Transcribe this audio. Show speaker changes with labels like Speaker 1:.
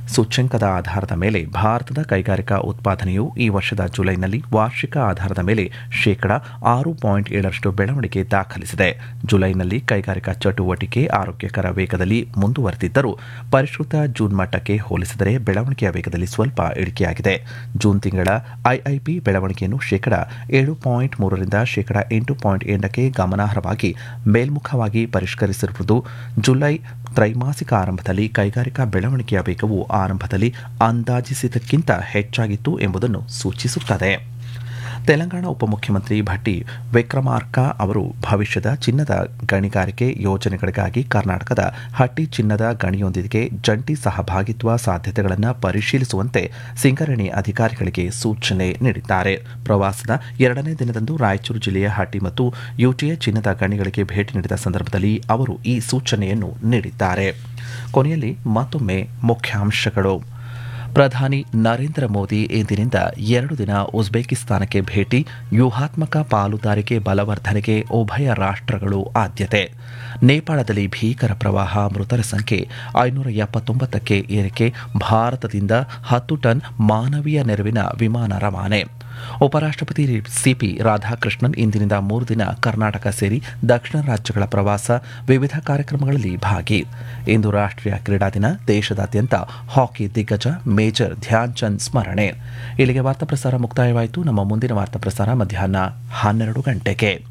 Speaker 1: ಸೂಚ್ಯಂಕದ ಆಧಾರದ ಮೇಲೆ ಭಾರತದ ಕೈಗಾರಿಕಾ ಉತ್ಪಾದನೆಯು ಈ ವರ್ಷದ ಜುಲೈನಲ್ಲಿ ವಾರ್ಷಿಕ ಆಧಾರದ ಮೇಲೆ ಶೇಕಡ ಆರು ಪಾಯಿಂಟ್ ಏಳರಷ್ಟು ಬೆಳವಣಿಗೆ ದಾಖಲಿಸಿದೆ ಜುಲೈನಲ್ಲಿ ಕೈಗಾರಿಕಾ ಚಟುವಟಿಕೆ ಆರೋಗ್ಯಕರ ವೇಗದಲ್ಲಿ ಮುಂದುವರೆದಿದ್ದರೂ ಪರಿಷ್ಕೃತ ಜೂನ್ ಮಟ್ಟಕ್ಕೆ ಹೋಲಿಸಿದರೆ ಬೆಳವಣಿಗೆಯ ವೇಗದಲ್ಲಿ ಸ್ವಲ್ಪ ಇಳಿಕೆಯಾಗಿದೆ ಜೂನ್ ತಿಂಗಳ ಐಐಪಿ ಬೆಳವಣಿಗೆಯನ್ನು ಶೇಕಡ ಏಳು ಪಾಯಿಂಟ್ ಮೂರರಿಂದ ಶೇಕಡ ಎಂಟು ಪಾಯಿಂಟ್ ಎಂಟಕ್ಕೆ ಗಮನಾರ್ಹವಾಗಿ ಮೇಲ್ಮುಖವಾಗಿ ಪರಿಷ್ಕರಿಸಿರುವುದು ಜುಲೈ ತ್ರೈಮಾಸಿಕ ಆರಂಭದಲ್ಲಿ ಕೈಗಾರಿಕಾ ಬೆಳವಣಿಗೆಯ ವೇಗವು ಆರಂಭದಲ್ಲಿ ಅಂದಾಜಿಸಿದ್ದಕ್ಕಿಂತ ಹೆಚ್ಚಾಗಿತ್ತು ಎಂಬುದನ್ನು ಸೂಚಿಸುತ್ತದೆ ತೆಲಂಗಾಣ ಉಪಮುಖ್ಯಮಂತ್ರಿ ಭಟ್ಟಿ ವಿಕ್ರಮಾರ್ಕ ಅವರು ಭವಿಷ್ಯದ ಚಿನ್ನದ ಗಣಿಗಾರಿಕೆ ಯೋಜನೆಗಳಿಗಾಗಿ ಕರ್ನಾಟಕದ ಹಟ್ಟಿ ಚಿನ್ನದ ಗಣಿಯೊಂದಿಗೆ ಜಂಟಿ ಸಹಭಾಗಿತ್ವ ಸಾಧ್ಯತೆಗಳನ್ನು ಪರಿಶೀಲಿಸುವಂತೆ ಸಿಂಗರಣಿ ಅಧಿಕಾರಿಗಳಿಗೆ ಸೂಚನೆ ನೀಡಿದ್ದಾರೆ ಪ್ರವಾಸದ ಎರಡನೇ ದಿನದಂದು ರಾಯಚೂರು ಜಿಲ್ಲೆಯ ಹಟ್ಟಿ ಮತ್ತು ಯುಟಿಎ ಚಿನ್ನದ ಗಣಿಗಳಿಗೆ ಭೇಟಿ ನೀಡಿದ ಸಂದರ್ಭದಲ್ಲಿ ಅವರು ಈ ಸೂಚನೆಯನ್ನು ನೀಡಿದ್ದಾರೆ ಕೊನೆಯಲ್ಲಿ ಮತ್ತೊಮ್ಮೆ ಮುಖ್ಯಾಂಶಗಳು ಪ್ರಧಾನಿ ನರೇಂದ್ರ ಮೋದಿ ಇಂದಿನಿಂದ ಎರಡು ದಿನ ಉಜ್ಬೇಕಿಸ್ತಾನಕ್ಕೆ ಭೇಟಿ ವ್ಯೂಹಾತ್ಮಕ ಪಾಲುದಾರಿಕೆ ಬಲವರ್ಧನೆಗೆ ಉಭಯ ರಾಷ್ಟ್ರಗಳು ಆದ್ಯತೆ ನೇಪಾಳದಲ್ಲಿ ಭೀಕರ ಪ್ರವಾಹ ಮೃತರ ಸಂಖ್ಯೆ ಐನೂರ ಎಪ್ಪತ್ತೊಂಬತ್ತಕ್ಕೆ ಏರಿಕೆ ಭಾರತದಿಂದ ಹತ್ತು ಟನ್ ಮಾನವೀಯ ನೆರವಿನ ವಿಮಾನ ರವಾನೆ ಉಪರಾಷ್ಟ್ರಪತಿ ಸಿಪಿ ರಾಧಾಕೃಷ್ಣನ್ ಇಂದಿನಿಂದ ಮೂರು ದಿನ ಕರ್ನಾಟಕ ಸೇರಿ ದಕ್ಷಿಣ ರಾಜ್ಯಗಳ ಪ್ರವಾಸ ವಿವಿಧ ಕಾರ್ಯಕ್ರಮಗಳಲ್ಲಿ ಭಾಗಿ ಇಂದು ರಾಷ್ಟ್ರೀಯ ಕ್ರೀಡಾ ದಿನ ದೇಶದಾದ್ಯಂತ ಹಾಕಿ ದಿಗ್ಗಜ ಮೇಜರ್ ಧ್ಯಾನ್ ಚಂದ್ ಸ್ಮರಣೆ ಇಲ್ಲಿಗೆ ವಾರ್ತಾ ಪ್ರಸಾರ ಮುಕ್ತಾಯವಾಯಿತು ನಮ್ಮ ಮುಂದಿನ ವಾರ್ತಾ ಪ್ರಸಾರ ಮಧ್ಯಾಹ್ನ ಹನ್ನೆರಡು ಗಂಟೆಗೆ